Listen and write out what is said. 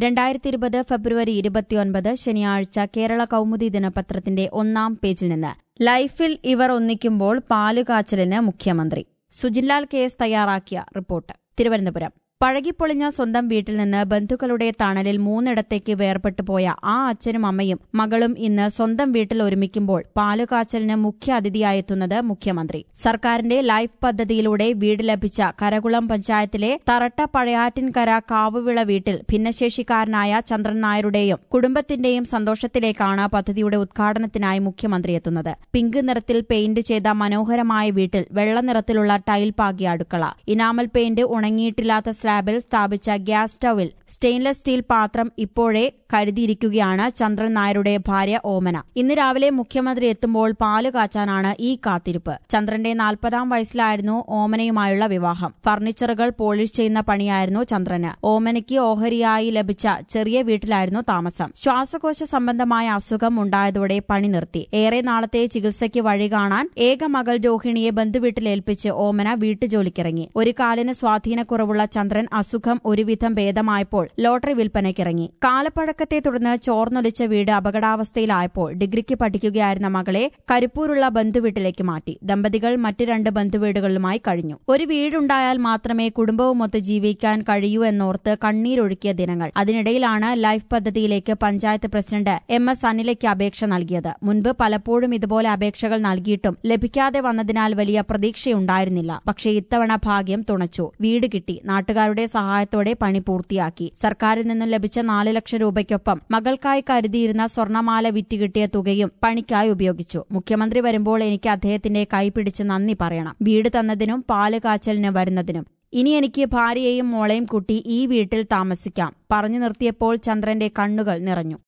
രണ്ടായിരത്തി ഇരുപത് ഫെബ്രുവരി ഇരുപത്തിയൊൻപത് ശനിയാഴ്ച കേരള കൗമുദി ദിനപത്രത്തിന്റെ ഒന്നാം പേജിൽ നിന്ന് ലൈഫിൽ ഇവർ ഒന്നിക്കുമ്പോൾ പാലുകാച്ചലിന് മുഖ്യമന്ത്രി സുജിൻലാൽ കേസ് തയ്യാറാക്കിയ റിപ്പോർട്ട് തിരുവനന്തപുരം പഴകിപ്പൊളിഞ്ഞ സ്വന്തം വീട്ടിൽ നിന്ന് ബന്ധുക്കളുടെ തണലിൽ മൂന്നിടത്തേക്ക് വേർപെട്ടു പോയ ആ അച്ഛനും അമ്മയും മകളും ഇന്ന് സ്വന്തം വീട്ടിൽ ഒരുമിക്കുമ്പോൾ പാലുകാച്ചലിന് മുഖ്യ അതിഥിയായെത്തുന്നത് മുഖ്യമന്ത്രി സർക്കാരിന്റെ ലൈഫ് പദ്ധതിയിലൂടെ വീട് ലഭിച്ച കരകുളം പഞ്ചായത്തിലെ തറട്ട പഴയാറ്റിൻകര കാവുവിള വീട്ടിൽ ഭിന്നശേഷിക്കാരനായ ചന്ദ്രൻ നായരുടെയും കുടുംബത്തിന്റെയും സന്തോഷത്തിലേക്കാണ് പദ്ധതിയുടെ ഉദ്ഘാടനത്തിനായി മുഖ്യമന്ത്രി എത്തുന്നത് പിങ്ക് നിറത്തിൽ പെയിന്റ് ചെയ്ത മനോഹരമായ വീട്ടിൽ വെള്ള നിറത്തിലുള്ള ടൈൽ പാകിയ അടുക്കള ഇനാമൽ പെയിന്റ് ഉണങ്ങിയിട്ടില്ലാത്ത സ്ലാബിൽ സ്ഥാപിച്ച ഗ്യാസ് സ്റ്റൌവിൽ സ്റ്റെയിൻലെസ് സ്റ്റീൽ പാത്രം ഇപ്പോഴേ കരുതിയിരിക്കുകയാണ് ചന്ദ്രൻ നായരുടെ ഭാര്യ ഓമന ഇന്ന് രാവിലെ മുഖ്യമന്ത്രി എത്തുമ്പോൾ പാല് കാച്ചാനാണ് ഈ കാത്തിരിപ്പ് ചന്ദ്രന്റെ നാൽപ്പതാം വയസ്സിലായിരുന്നു ഓമനയുമായുള്ള വിവാഹം ഫർണിച്ചറുകൾ പോളിഷ് ചെയ്യുന്ന പണിയായിരുന്നു ചന്ദ്രന് ഓമനയ്ക്ക് ഓഹരിയായി ലഭിച്ച ചെറിയ വീട്ടിലായിരുന്നു താമസം ശ്വാസകോശ സംബന്ധമായ അസുഖം ഉണ്ടായതോടെ പണി നിർത്തി ഏറെ നാളത്തെ ചികിത്സയ്ക്ക് വഴി കാണാൻ ഏക മകൾ രോഹിണിയെ ബന്ധുവീട്ടിലേൽപ്പിച്ച് ഓമന വീട്ടുജോലിക്കിറങ്ങി ഒരു കാലിന് സ്വാധീനക്കുറവുള്ള ചന്ദ്രൻ അസുഖം ഒരുവിധം ഭേദമായപ്പോൾ ലോട്ടറി വിൽപ്പനയ്ക്കിറങ്ങി കാലപ്പഴക്കത്തെ തുടർന്ന് ചോർന്നൊലിച്ച വീട് അപകടാവസ്ഥയിലായപ്പോൾ ഡിഗ്രിക്ക് പഠിക്കുകയായിരുന്ന മകളെ കരിപ്പൂരുള്ള ബന്ധുവീട്ടിലേക്ക് മാറ്റി ദമ്പതികൾ മറ്റ് രണ്ട് ബന്ധുവീടുകളിലുമായി കഴിഞ്ഞു ഒരു വീടുണ്ടായാൽ മാത്രമേ കുടുംബവുമൊത്ത് ജീവിക്കാൻ കഴിയൂ എന്നോർത്ത് കണ്ണീരൊഴുക്കിയ ദിനങ്ങൾ അതിനിടയിലാണ് ലൈഫ് പദ്ധതിയിലേക്ക് പഞ്ചായത്ത് പ്രസിഡന്റ് എം എസ് അനിലയ്ക്ക് അപേക്ഷ നൽകിയത് മുൻപ് പലപ്പോഴും ഇതുപോലെ അപേക്ഷകൾ നൽകിയിട്ടും ലഭിക്കാതെ വന്നതിനാൽ വലിയ പ്രതീക്ഷയുണ്ടായിരുന്നില്ല പക്ഷേ ഇത്തവണ ഭാഗ്യം തുണച്ചു വീട് കിട്ടി നാട്ടുകാരുടെ സഹായത്തോടെ പണി പൂർത്തിയാക്കി സർക്കാരിൽ നിന്നും ലഭിച്ച നാല് ലക്ഷം രൂപയ്ക്കൊപ്പം മകൾക്കായി കരുതിയിരുന്ന സ്വർണമാല വിറ്റുകിട്ടിയ തുകയും പണിക്കായി ഉപയോഗിച്ചു മുഖ്യമന്ത്രി വരുമ്പോൾ എനിക്ക് അദ്ദേഹത്തിന്റെ കൈപിടിച്ച് നന്ദി പറയണം വീട് തന്നതിനും പാല് കാച്ചലിന് വരുന്നതിനും ഇനി എനിക്ക് ഭാര്യയെയും മോളെയും കൂട്ടി ഈ വീട്ടിൽ താമസിക്കാം പറഞ്ഞു നിർത്തിയപ്പോൾ ചന്ദ്രന്റെ കണ്ണുകൾ നിറഞ്ഞു